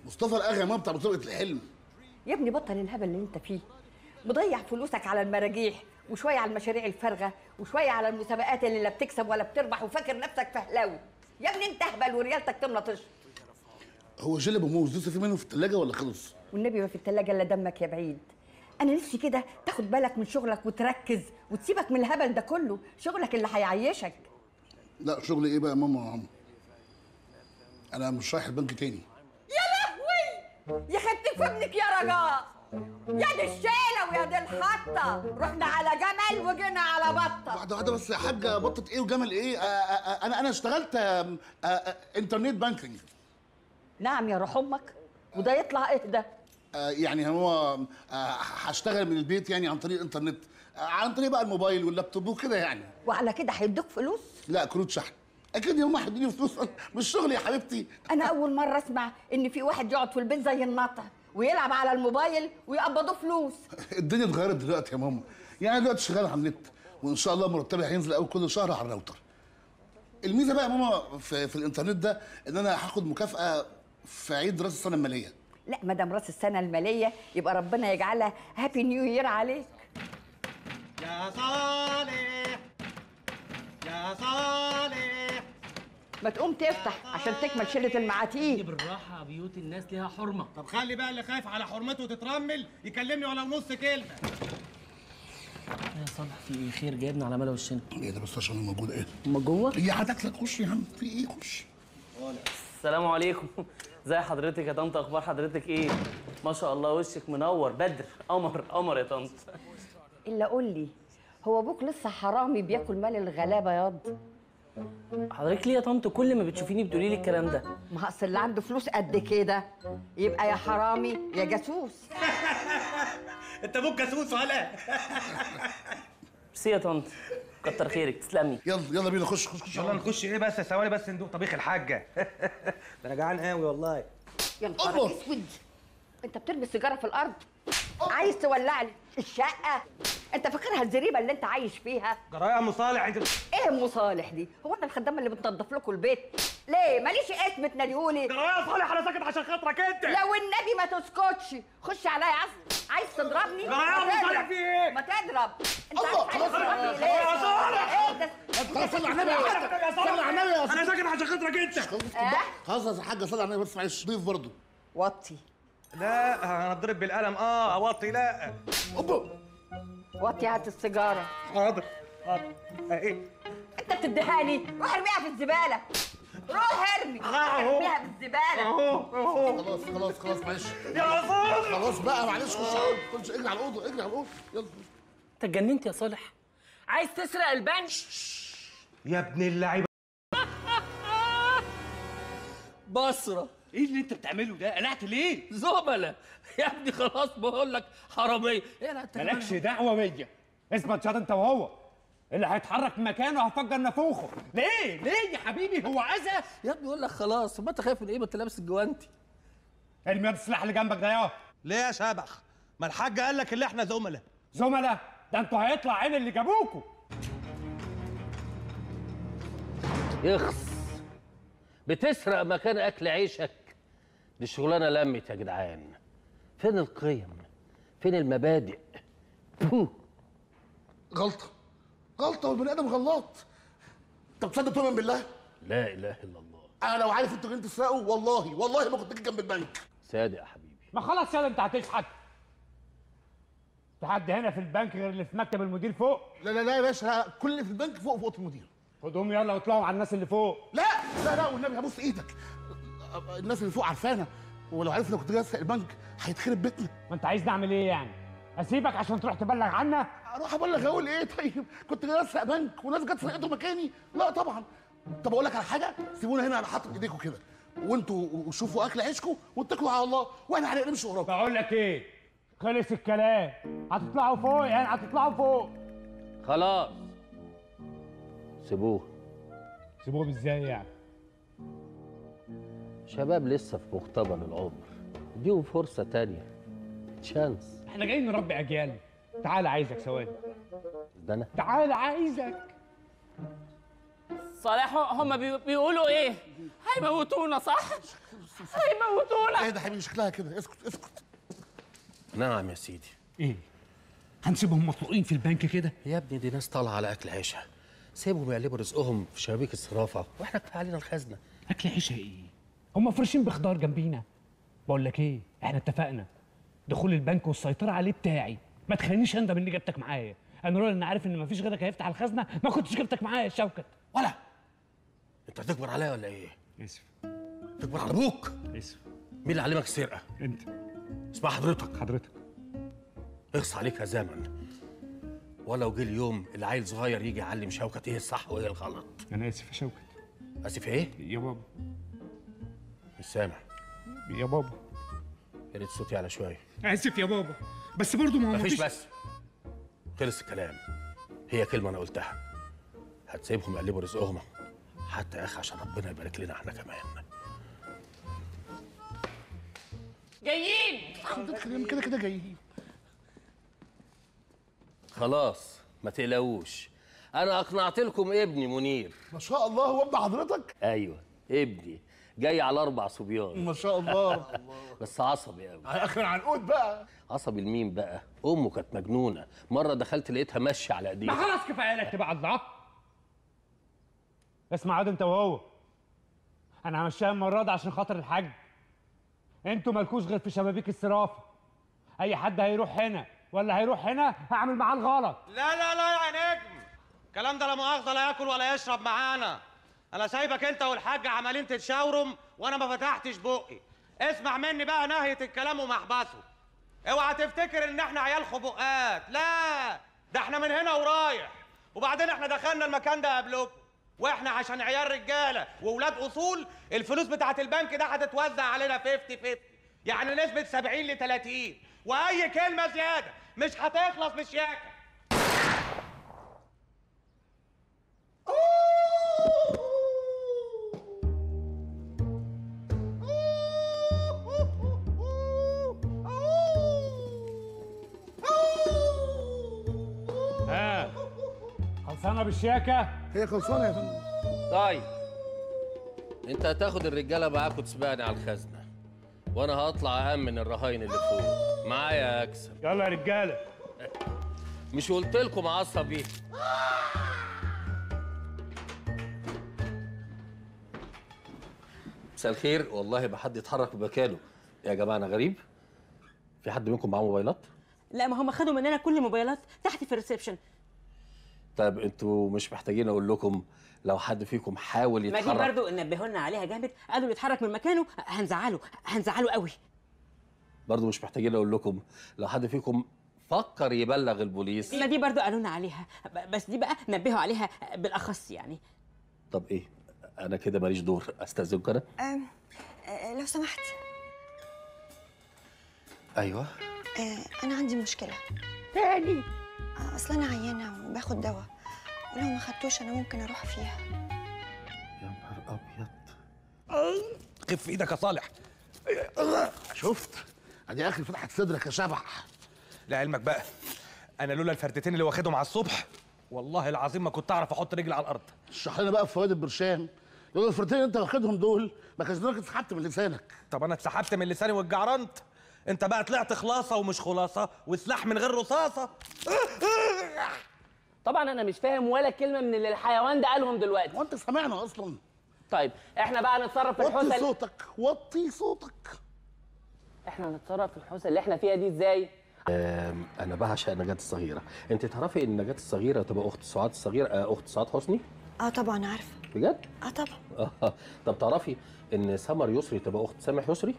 مصطفى الاغا يا ماما بتاع مسابقه الحلم يا ابني بطل الهبل اللي انت فيه مضيع فلوسك على المراجيح وشويه على المشاريع الفارغه وشويه على المسابقات اللي لا بتكسب ولا بتربح وفاكر نفسك فهلاوي يا ابني انت اهبل وريالتك تملى طش هو جيلي ابو موز لسه في منه في الثلاجه ولا خلص والنبي ما في التلاجة الا دمك يا بعيد انا نفسي كده تاخد بالك من شغلك وتركز وتسيبك من الهبل ده كله شغلك اللي هيعيشك لا شغل ايه بقى يا ماما يا عم انا مش رايح البنك تاني يا لهوي يا خدت في ابنك يا رجاء يا دي الشيله ويا دي الحطه رحنا على جمل وجينا على بطه واحده واحده بس يا حاجه بطه ايه وجمل ايه آه آه آه انا انا اشتغلت آه آه آه انترنت بانكينج نعم يا روح امك وده يطلع اهدى آه يعني هو آه هشتغل من البيت يعني عن طريق الانترنت آه عن طريق بقى الموبايل واللابتوب وكده يعني وعلى كده هيدوك فلوس لا كروت شحن اكيد يوم واحد يديني فلوس مش شغل يا حبيبتي انا اول مره اسمع ان في واحد يقعد في البيت زي النطع ويلعب على الموبايل ويقبضوه فلوس الدنيا اتغيرت دلوقتي يا ماما يعني أنا دلوقتي شغال على النت وان شاء الله مرتبي هينزل اول كل شهر على الراوتر الميزه بقى يا ماما في, في الانترنت ده ان انا هاخد مكافاه في عيد راس السنه الماليه لا ما دام راس السنه الماليه يبقى ربنا يجعلها هابي نيو يير عليك يا صالح يا صالح ما تقوم تفتح عشان تكمل شله المعاتيه بالراحة بيوت الناس ليها حرمة طب خلي بقى اللي خايف على حرمته تترمل يكلمني ولو نص كلمه يا صالح في ايه خير جايبنا على ملا وشنا ايه ده بس عشان أنا موجود ايه هما جوه هي هتاكلك خش يا عم في ايه خش السلام عليكم ازي حضرتك يا طنط اخبار حضرتك ايه ما شاء الله وشك منور بدر قمر قمر يا طنط الا قول لي هو ابوك لسه حرامي بياكل مال الغلابه ياض حضرتك ليه يا طنط كل ما بتشوفيني بتقولي لي الكلام ده ما اصل اللي عنده فلوس قد كده يبقى يا حرامي يا جاسوس انت ابوك جاسوس ولا ميرسي يا طنط كتر خيرك تسلمي يلا يلا بينا خش خش خش يلا نخش ايه بس ثواني بس ندوق طبيخ الحاجه ده انا جعان قوي والله يا نهار الله. اسود انت بترمي السيجاره في الارض عايز تولع لي الشقه انت فاكرها الزريبه اللي انت عايش فيها جرايه يا ام صالح انت ايه ام صالح دي هو انا الخدامه اللي بتنظف لكم البيت ليه ماليش اسم تناديهولي جرايه يا صالح انا ساكت عشان خاطرك انت لو النبي ما تسكتش خش عليا عايز عايز تضربني جرايه يا ام صالح ما في ايه ما تضرب انت الله، عايز خلاص يا- تضربني ليه يا صالح. ايه ده خلاص صلي على النبي يا حاج صلي على النبي يا انا ساكت عشان خاطرك انت اه خلاص يا حاجه صلي على النبي بس معلش ضيف برضه وطي لا انا اتضرب بالقلم اه اوطي لا اوبا وطي هات السيجاره حاضر حاضر اهي انت بتديهاني روح ارميها في الزباله روح ارمي ارميها في الزباله اهو اهو خلاص خلاص خلاص معلش يا صالح خلاص بقى معلش خش على الأوضة، خش اجري على الاوضه اجري على الاوضه يلا انت اتجننت يا صالح عايز تسرق البنك يا ابن اللعيبه بصرة ايه اللي انت بتعمله ده قلعت ليه زملاء يا ابني خلاص بقول لك حراميه ايه لا انت مالكش دعوه بيا اثبت شاط انت وهو اللي هيتحرك من مكانه هفجر نافوخه ليه ليه يا حبيبي هو اذى يا ابني يقول لك خلاص ما انت خايف من ايه ما انت لابس الجوانتي ارمي يد السلاح اللي جنبك ده يا ليه يا شبح ما الحاج قال لك اللي احنا زملاء زملاء ده انتوا هيطلع عين اللي جابوكوا يخص بتسرق مكان اكل عيشك دي شغلانه لمت يا جدعان فين القيم فين المبادئ فو. غلطه غلطه والبني ادم غلط طب تصدق تؤمن بالله لا اله الا الله انا لو عارف انتوا جايين تسرقوا والله والله ما كنت جيت جنب البنك صادق يا حبيبي ما خلاص يا انت هتشحت في حد هنا في البنك غير اللي في مكتب المدير فوق لا لا لا يا باشا كل اللي في البنك فوق في اوضه المدير خدهم يلا واطلعوا على الناس اللي فوق لا لا لا والنبي هبص ايدك الناس اللي فوق عارفانا ولو عرفنا كنت جاي اسرق البنك هيتخرب بيتنا ما انت عايز نعمل ايه يعني اسيبك عشان تروح تبلغ عنا اروح ابلغ اقول ايه طيب كنت جاي اسرق بنك وناس جت سرقته مكاني لا طبعا طب اقول لك على حاجه سيبونا هنا على حاطط ايديكم كده وانتوا شوفوا اكل عيشكم واتكلوا على الله واحنا هنمشي وراكم بقول لك ايه خلص الكلام هتطلعوا فوق يعني هتطلعوا فوق خلاص سيبوه سيبوهم ازاي يعني شباب لسه في مقتبل العمر اديهم فرصه تانية تشانس احنا جايين نربي اجيال تعال عايزك ثواني ده انا تعال عايزك صالح هم بي- بيقولوا ايه هيموتونا صح هيموتونا ايه ده حبيبي شكلها كده اسكت اسكت نعم يا سيدي ايه هنسيبهم مطلوقين في البنك كده يا ابني دي ناس طالعه على اكل عيشها سيبهم يقلبوا رزقهم في شبابيك الصرافه واحنا كفايه علينا الخزنه اكل عيشها ايه هم فرشين بخضار جنبينا بقول لك ايه احنا اتفقنا دخول البنك والسيطره عليه بتاعي ما تخلينيش اندم اني جبتك معايا انا لولا اني عارف ان مفيش غيرك هيفتح الخزنه ما كنتش جبتك معايا يا شوكت ولا انت هتكبر عليا ولا ايه؟ اسف تكبر على ابوك اسف مين اللي علمك السرقه؟ انت اسمع حضرتك حضرتك اغص عليك يا زمن ولو جه اليوم اللي عيل صغير يجي يعلم شوكت ايه الصح وايه الغلط انا اسف يا شوكت اسف ايه؟ يا بابا مش سامع يا بابا يا ريت صوتي على شويه اسف يا بابا بس برضه ما هو مفيش بس خلص الكلام هي كلمه انا قلتها هتسيبهم يقلبوا رزقهم حتى يا اخي عشان ربنا يبارك لنا احنا كمان جايين خلينا كده كده جايين خلاص ما تقلقوش انا اقنعت لكم ابني منير ما شاء الله هو ابن حضرتك ايوه ابني جاي على اربع صبيان ما شاء الله بس عصبي قوي اخر عنقود بقى عصبي لمين بقى امه كانت مجنونه مره دخلت لقيتها ماشيه على ما ايديها خلاص كفايه لك تبقى الله اسمع عاد انت وهو انا همشيها المره دي عشان خاطر الحاج انتوا مالكوش غير في شبابيك الصرافه اي حد هيروح هنا ولا هيروح هنا هعمل معاه الغلط لا لا لا يا نجم الكلام ده لا مؤاخذه لا ياكل ولا يشرب معانا انا سايبك انت والحاج عمالين تتشاورم وانا ما فتحتش بقي اسمع مني بقى نهيه الكلام ومحبسه اوعى تفتكر ان احنا عيال خبقات لا ده احنا من هنا ورايح وبعدين احنا دخلنا المكان ده قبلكم واحنا عشان عيال رجاله واولاد اصول الفلوس بتاعت البنك ده هتتوزع علينا 50 50 يعني نسبه 70 ل 30 واي كلمه زياده مش هتخلص من الشياكه ها خلصانه بالشياكه هي خلصانه يا فندم طيب انت هتاخد الرجاله معاك وتسبقني على الخزنه وانا هطلع اهم من الرهاين اللي فوق معايا اكسب يلا يا رجاله مش قلت لكم عصبي مساء الخير والله ما حد يتحرك بمكانه يا جماعه انا غريب في حد منكم معاه موبايلات لا ما هم خدوا مننا كل الموبايلات تحت في الريسبشن طيب انتوا مش محتاجين اقول لكم لو حد فيكم حاول ما دي يتحرك برضو نبهوا لنا عليها جامد قالوا يتحرك من مكانه هنزعله هنزعله قوي برضه مش محتاجين اقول لكم لو حد فيكم فكر يبلغ البوليس ما دي برضو قالوا لنا عليها ب- بس دي بقى نبهوا عليها بالاخص يعني طب ايه انا كده ماليش دور استاذنكم انا أم، أه، لو سمحت ايوه أه، أنا عندي مشكلة تاني أه، أصل أنا عيانة وباخد دواء ولو ما خدتوش أنا ممكن أروح فيها يا نهار ابيض خف ايدك يا صالح شفت ادي اخر فتحت صدرك يا شبح لعلمك بقى انا لولا الفردتين اللي واخدهم على الصبح والله العظيم ما كنت اعرف احط رجلي على الارض اشرح لنا بقى في فوائد البرشام لو الفرتين اللي انت واخدهم دول ما كانش دماغك اتسحبت من لسانك طب انا اتسحبت من لساني واتجعرنت انت بقى طلعت خلاصه ومش خلاصه وسلاح من غير رصاصه طبعا انا مش فاهم ولا كلمه من اللي الحيوان ده قالهم دلوقتي هو انت سامعنا اصلا طيب احنا بقى نتصرف في وطي الحوسه اللي- صوتك وطي صوتك احنا نتصرف في الحوسه اللي احنا فيها دي ازاي أم، انا بعشق نجاة الصغيره انت تعرفي ان نجاة الصغيره تبقى اخت سعاد الصغيره آه، اخت سعاد حسني أه طبعا عارفة بجد أه طبعا آه، طب تعرفي ان سمر يسري تبقى اخت سامح يسري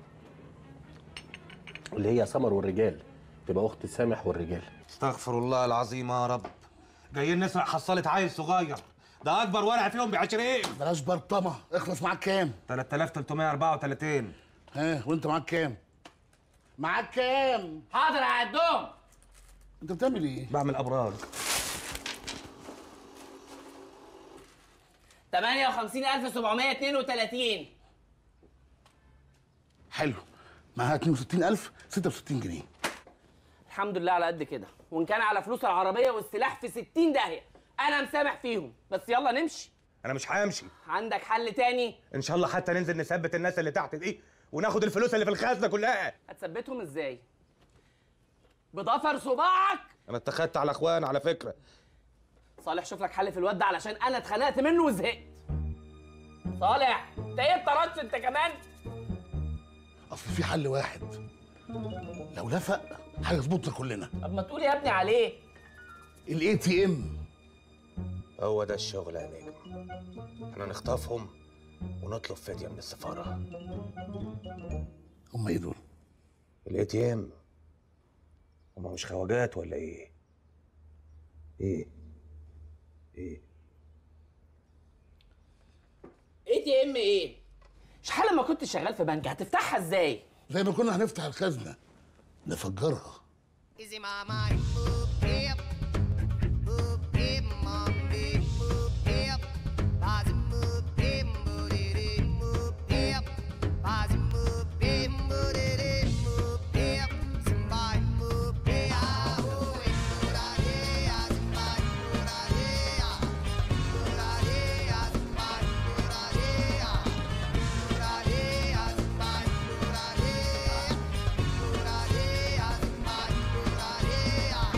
اللي هي سمر والرجال تبقى اخت سامح والرجال استغفر الله العظيم يا رب جايين نسرق حصاله عيل صغير ده اكبر ورقه فيهم ب 20 بلاش برطمه اخلص معاك كام 3334 ها وانت معاك كام معاك كام حاضر هعدهم انت بتعمل ايه بعمل ابراج 58732 حلو معاها 62000 66 جنيه الحمد لله على قد كده وان كان على فلوس العربيه والسلاح في 60 داهيه انا مسامح فيهم بس يلا نمشي انا مش همشي عندك حل تاني ان شاء الله حتى ننزل نثبت الناس اللي تحت دي وناخد الفلوس اللي في الخزنه كلها هتثبتهم ازاي بضفر صباعك انا اتخذت على اخوان على فكره صالح شوف لك حل في الواد ده علشان انا اتخنقت منه وزهقت صالح انت ايه الطرش انت كمان اصل في حل واحد لو لفق هيظبطنا كلنا طب ما تقول يا ابني عليه الاي تي ام هو ده الشغل يا نجم احنا نخطفهم ونطلب فديه من السفاره هم ايه دول؟ الاي تي ام هما مش خواجات ولا ايه ايه ايه اي تي ام ايه شحال لما كنت شغال في بنك هتفتحها ازاي زي ما كنا هنفتح الخزنه نفجرها Is it my mind? Boop, hip. Boop, hip, mom, big, boop, hip. Buzz, boop, hip, boop, it, boop, hip. Buzz, boop, hip, boop, it, boop, hip. Somebody, boop, hey, ah, oh, eh, boop, ah, hey, ah, somebody, boop, ah, hey, ah. Boop, ah, hey, ah, somebody, boop, ah, hey, ah. Boop, ah, hey, ah, somebody, boop, ah, hey, ah. Boop, ah, hey, ah, somebody, boop, ah, hey, ah.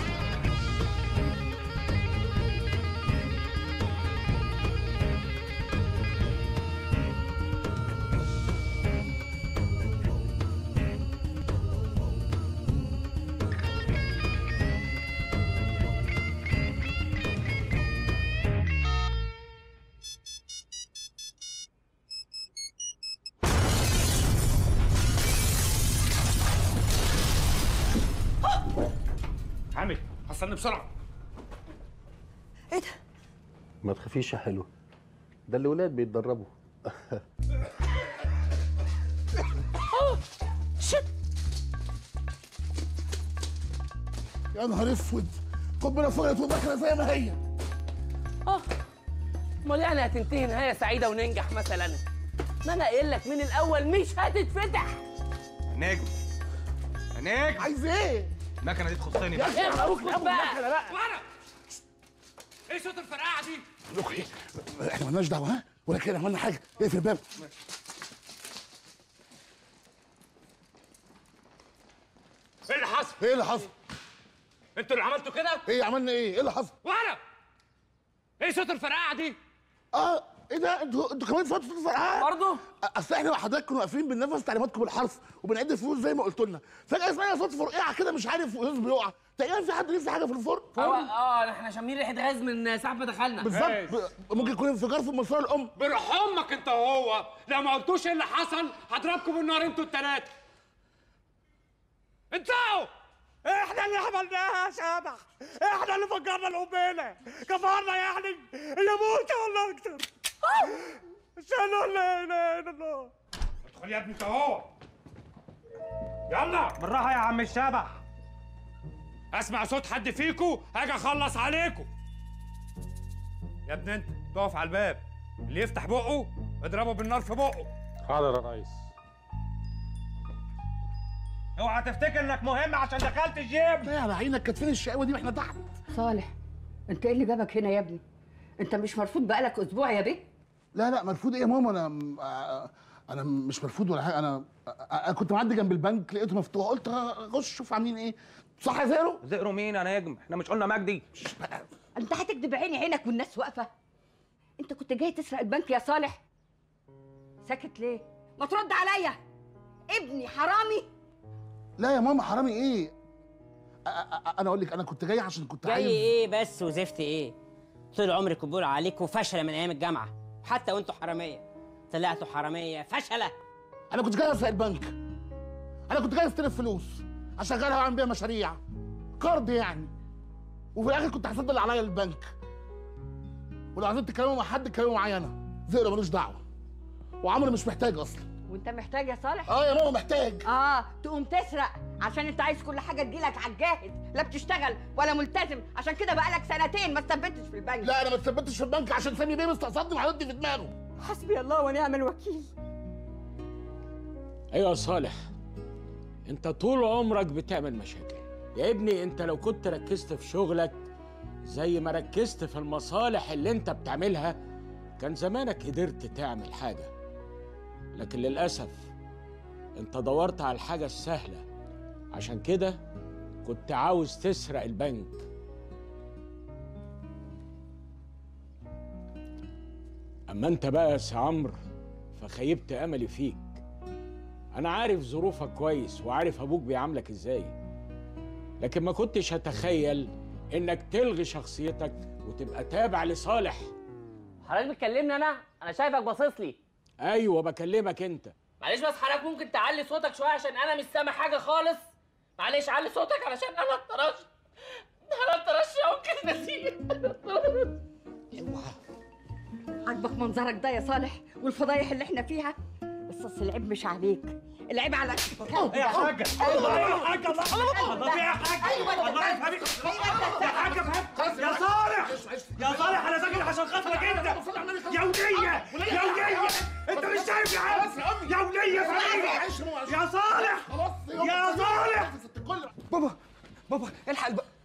حامد حصلني بسرعه ايه ده ما تخافيش يا حلو ده الولاد بيتدربوا يا نهار اسود قنبله فجرت وداخله زي ما هي اه امال يعني هتنتهي نهايه سعيده وننجح مثلا ما انا قايل لك من الاول مش هتتفتح نجم يا نجم عايز ايه؟ المكنه دي تخصني بقى. ايه مبروك بقى ايه صوت الفرقعه دي لوك ايه؟ احنا مالناش دعوه ها؟ ولا كده عملنا حاجه اقفل الباب ايه اللي حصل ايه اللي حصل؟ انتوا اللي عملتوا كده ايه عملنا ايه؟ ايه اللي حصل؟ وانا ايه صوت الفرقعه دي اه ايه ده انتوا انتوا كمان صوت صوت فرقعه برضه اصل احنا وحضرتك كنا واقفين بننفذ تعليماتكم بالحرف وبنعد الفلوس زي ما قلت لنا فجاه سمعنا صوت فرقعه كده مش عارف وقوس بيقع تقريبا في حد لسه حاجه في الفرن اه اه احنا شامين ريحه غاز من ساعه ما دخلنا بالظبط ب- ممكن يكون انفجار في الماسوره الام بروح امك انت وهو لو ما قلتوش ايه اللي حصل هضربكم بالنار انتوا التلاته انتوا احنا اللي عملناها يا شبح احنا اللي فجرنا القنبله كفرنا يعني يموت ولا اكتر شالوا لا اله الا الله ادخل يا ابني انت اهو يلا بالراحه يا عم الشبح اسمع صوت حد فيكو هاجي اخلص عليكم يا ابني انت تقف على الباب اللي يفتح بقه اضربه بالنار في بقه حاضر يا ريس اوعى تفتكر انك مهم عشان دخلت الجيم لا على عينك كانت فين الشقاوه دي واحنا تحت صالح انت ايه اللي جابك هنا يا ابني انت مش مرفوض بقالك اسبوع يا بيه لا لا مرفوض ايه يا ماما انا آه، انا مش مرفوض ولا حاجه انا انا كنت معدي جنب البنك لقيته مفتوح قلت اخش اشوف عاملين ايه صح يا زيرو زقروا مين يا نجم احنا مش قلنا مجدي انت هتكدب عيني عينك والناس واقفه انت كنت جاي تسرق البنك يا صالح ساكت ليه ما ترد عليا ابني حرامي لا يا ماما حرامي ايه أ- أ- أ- انا اقول لك انا كنت جاي عشان كنت جاي عايز ايه بس وزفت ايه طول عمرك بقول عليكم فشله من ايام الجامعه حتى وانتوا حراميه طلعتوا حراميه فشله انا كنت جاي اسرق البنك انا كنت جاي استلف فلوس اشغلها واعمل بيها مشاريع قرض يعني وفي الاخر كنت هسد اللي عليا للبنك ولو عايزين تتكلموا مع حد اتكلموا معايا انا زيرو ملوش دعوه وعمرو مش محتاج اصلا وانت محتاج يا صالح اه يا ماما محتاج اه تقوم تسرق عشان انت عايز كل حاجه تجيلك على الجاهز لا بتشتغل ولا ملتزم عشان كده بقالك سنتين ما استثبتش في البنك لا انا ما اتثبتش في البنك عشان سامي بيه مستقصدني وهيودي في دماغه حسبي الله ونعم الوكيل ايوه يا صالح انت طول عمرك بتعمل مشاكل يا ابني انت لو كنت ركزت في شغلك زي ما ركزت في المصالح اللي انت بتعملها كان زمانك قدرت تعمل حاجة لكن للأسف انت دورت على الحاجة السهلة عشان كده كنت عاوز تسرق البنك أما أنت بقى يا سي عمرو فخيبت أملي فيك أنا عارف ظروفك كويس وعارف أبوك بيعاملك إزاي لكن ما كنتش هتخيل إنك تلغي شخصيتك وتبقى تابع لصالح حضرتك بتكلمني انا انا شايفك باصص لي أيوة بكلمك أنت معلش بس حضرتك ممكن تعلي صوتك شويه عشان انا مش سامع حاجه خالص معلش علي صوتك علشان انا اتطرشت انا اتطرشت يا ممكن نسيت عاجبك منظرك ده يا صالح والفضايح اللي احنا فيها بس اصل العيب مش عليك العيب على ايه يا حاجة؟ الله يا حاجة الله الله في يا حاجة الله يفهمك يا حاجة فهمت يا صالح يا صالح انا ساكت عشان خاطرك انت يا ولية يا ولية انت مش شايف يا عم يا ولية فهمني يا صالح يا صالح بابا بابا الحق الب...